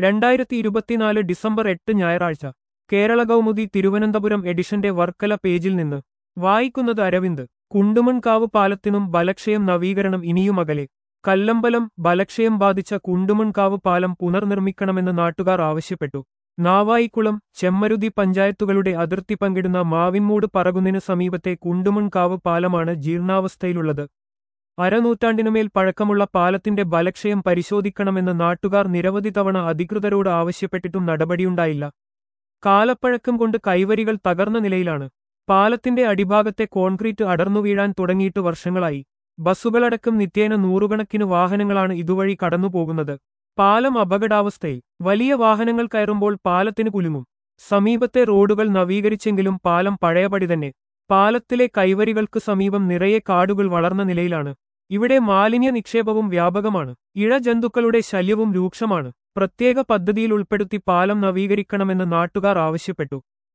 രണ്ടായിരത്തി ഇരുപത്തിനാല് ഡിസംബർ എട്ട് ഞായറാഴ്ച കേരള കൗമുദി തിരുവനന്തപുരം എഡിഷന്റെ വർക്കല പേജിൽ നിന്ന് വായിക്കുന്നത് അരവിന്ദ് കുണ്ടുമൺകാവ് പാലത്തിനും ബലക്ഷയം നവീകരണം ഇനിയും അകലെ കല്ലമ്പലം ബലക്ഷയം ബാധിച്ച കുണ്ടുമൺകാവ് പാലം പുനർനിർമ്മിക്കണമെന്ന് നാട്ടുകാർ ആവശ്യപ്പെട്ടു നാവായിക്കുളം ചെമ്മരുതി പഞ്ചായത്തുകളുടെ അതിർത്തി പങ്കിടുന്ന മാവിൻമൂട് പറകുന്നിന് സമീപത്തെ കുണ്ടുമൺകാവ് പാലമാണ് ജീർണാവസ്ഥയിലുള്ളത് അരനൂറ്റാണ്ടിനുമേൽ പഴക്കമുള്ള പാലത്തിന്റെ ബലക്ഷയം പരിശോധിക്കണമെന്ന് നാട്ടുകാർ നിരവധി തവണ അധികൃതരോട് ആവശ്യപ്പെട്ടിട്ടും നടപടിയുണ്ടായില്ല കാലപ്പഴക്കം കൊണ്ട് കൈവരികൾ തകർന്ന നിലയിലാണ് പാലത്തിന്റെ അടിഭാഗത്തെ കോൺക്രീറ്റ് അടർന്നു വീഴാൻ തുടങ്ങിയിട്ട് വർഷങ്ങളായി ബസ്സുകളടക്കം നിത്യേന നൂറുകണക്കിന് വാഹനങ്ങളാണ് ഇതുവഴി കടന്നുപോകുന്നത് പാലം അപകടാവസ്ഥയിൽ വലിയ വാഹനങ്ങൾ കയറുമ്പോൾ പാലത്തിന് കുലുങ്ങും സമീപത്തെ റോഡുകൾ നവീകരിച്ചെങ്കിലും പാലം പഴയപടി തന്നെ പാലത്തിലെ കൈവരികൾക്ക് സമീപം നിറയെ കാടുകൾ വളർന്ന നിലയിലാണ് ഇവിടെ മാലിന്യ നിക്ഷേപവും വ്യാപകമാണ് ഇഴജന്തുക്കളുടെ ശല്യവും രൂക്ഷമാണ് പ്രത്യേക പദ്ധതിയിൽ ഉൾപ്പെടുത്തി പാലം നവീകരിക്കണമെന്ന് നാട്ടുകാർ ആവശ്യപ്പെട്ടു